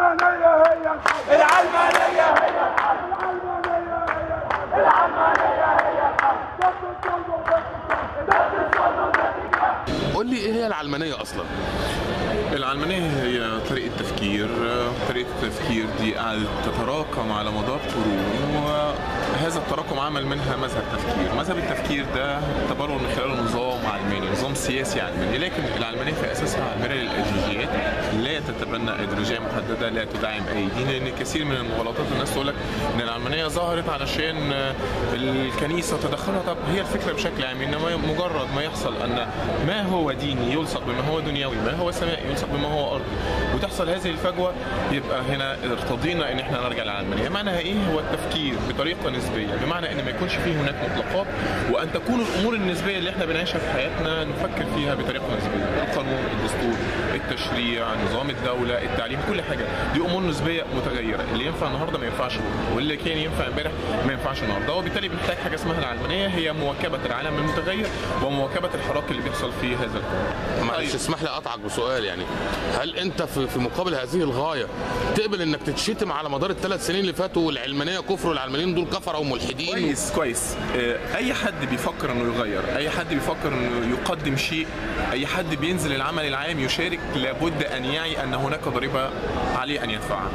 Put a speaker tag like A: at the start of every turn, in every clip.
A: العلمانية هي الحق العلمانية هي الحق العلمانية هي الحق العلمانية هي الحق ضد الظلم وضد الظلم ضد الظلم وضد الظلم
B: قول لي ايه هي العلمانيه اصلا
C: العلمانية هي طريقة تفكير طريقة التفكير دي قعدت تتراكم على مدار قرون وهذا التراكم عمل منها مذهب تفكير مذهب التفكير ده تبرر من خلاله نظام علماني نظام سياسي علماني لكن العلمانية في أساسها علمانية للأيديولوجيات لا تتبنى أيديولوجية محددة لا تدعم أي دين لأن كثير من المغالطات الناس تقول لك إن العلمانية ظهرت علشان الكنيسة تدخلها طب هي الفكرة بشكل عام إنما مجرد ما يحصل أن ما هو ديني يلصق بما هو دنيوي ما هو سمائي يلصق بما هو أرضي وتحصل هذه الفجوة يبقى هنا ارتضينا ان احنا نرجع للعلمانية معناها ايه هو التفكير بطريقة نسبية بمعنى ان ما يكونش فيه هناك مطلقات وان تكون الامور النسبية اللي احنا بنعيشها في حياتنا نفكر فيها بطريقة نسبية القانون الدستور التشريع نظام الدولة التعليم كل حاجة دي امور نسبية متغيرة اللي ينفع النهاردة ما ينفعش بكرة واللي كان ينفع امبارح ما ينفعش النهارده وبالتالي بنحتاج حاجة اسمها العلمانية هي مواكبة العالم المتغير ومواكبة الحراك اللي بيحصل في هذا الكون
B: معلش اسمح لي اقطعك بسؤال يعني هل انت في في مقابل هذه الغايه تقبل انك تتشتم على مدار الثلاث سنين اللي فاتوا والعلمانيه كفر والعلمانيين دول كفره وملحدين
C: كويس كويس آه، اي حد بيفكر انه يغير اي حد بيفكر انه يقدم شيء اي حد بينزل العمل العام يشارك لابد ان يعي ان هناك ضريبه عليه ان يدفعها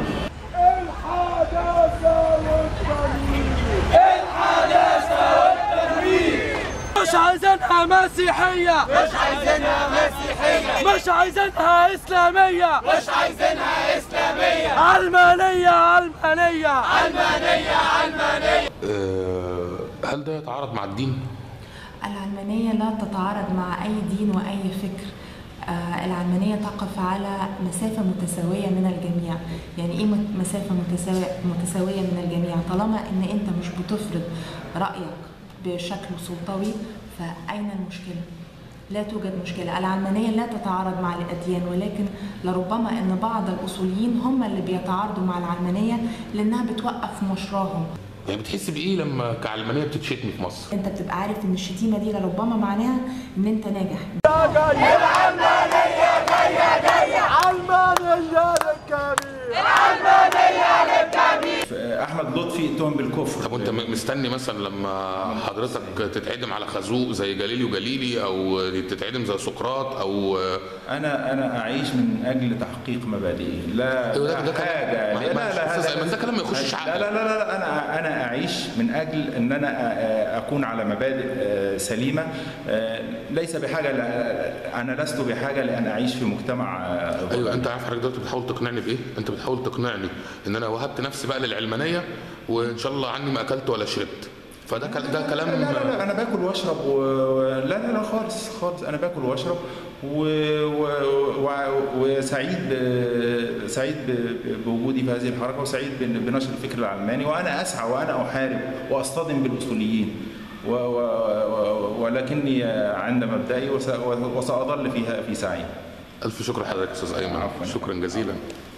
A: الحداثة والتنوير
D: مش عايزينها مسيحية مش عايزينها مسيحية مش عايزينها إسلامية مش عايزينها إسلامية علمانية علمانية
B: آه، هل ده يتعارض مع الدين؟
E: العلمانية لا تتعارض مع أي دين وأي فكر آه، العلمانية تقف على مسافة متساوية من الجميع يعني إيه مت- مسافة متساوية, متساوية من الجميع طالما إن أنت مش بتفرض رأيك بشكل سلطوي فأين المشكلة؟ لا توجد مشكلة العلمانية لا تتعارض مع الأديان ولكن لربما أن بعض الأصوليين هم اللي بيتعارضوا مع العلمانية لأنها بتوقف مشراهم
B: يعني بتحس بايه لما كعلمانيه بتتشتمي في مصر؟
E: انت بتبقى عارف ان الشتيمه دي لربما معناها ان انت ناجح
A: علمانية للكبير
F: احمد لطفي اتهم بالكفر
B: طب وانت م- مستني مثلا لما حضرتك تتعدم على خازوق زي جاليليو جاليلي او تتعدم زي سقراط او
F: انا انا اعيش من اجل تحقيق مبادئي لا
B: أيوة ده-
F: لا
B: ده كلام-
F: حاجه
B: ما-
F: لا
B: ما-
F: لا
B: أستاذ
F: هذا-
B: أيمن، ده كلام ما يخشش
F: لا
B: عقلك.
F: لا لا لا انا انا اعيش من اجل ان انا أ- اكون على مبادئ آه، سليمه آه، ليس بحاجه ل- انا لست بحاجه لان اعيش في مجتمع آه،
B: ايوه انت عارف حضرتك دلوقتي بتحاول تقنعني بايه؟ انت بتحاول تقنعني ان انا وهبت نفسي بقى للعلمانيه وان شاء الله عني ما اكلت ولا شربت فده كل- ده كلام
F: لا لا لا انا باكل واشرب و... و- لا لا لا خالص خالص انا باكل واشرب و... و... و... وسعيد ب... سعيد ب... بوجودي في هذه الحركه وسعيد بن- بنشر الفكر العلماني وانا اسعى وانا احارب واصطدم بالاصوليين و... و... و... ولكني عند مبدئي وس... وساظل فيها في سعي
B: الف شكر لحضرتك يا استاذ ايمن
F: عفواً.
B: شكرا جزيلا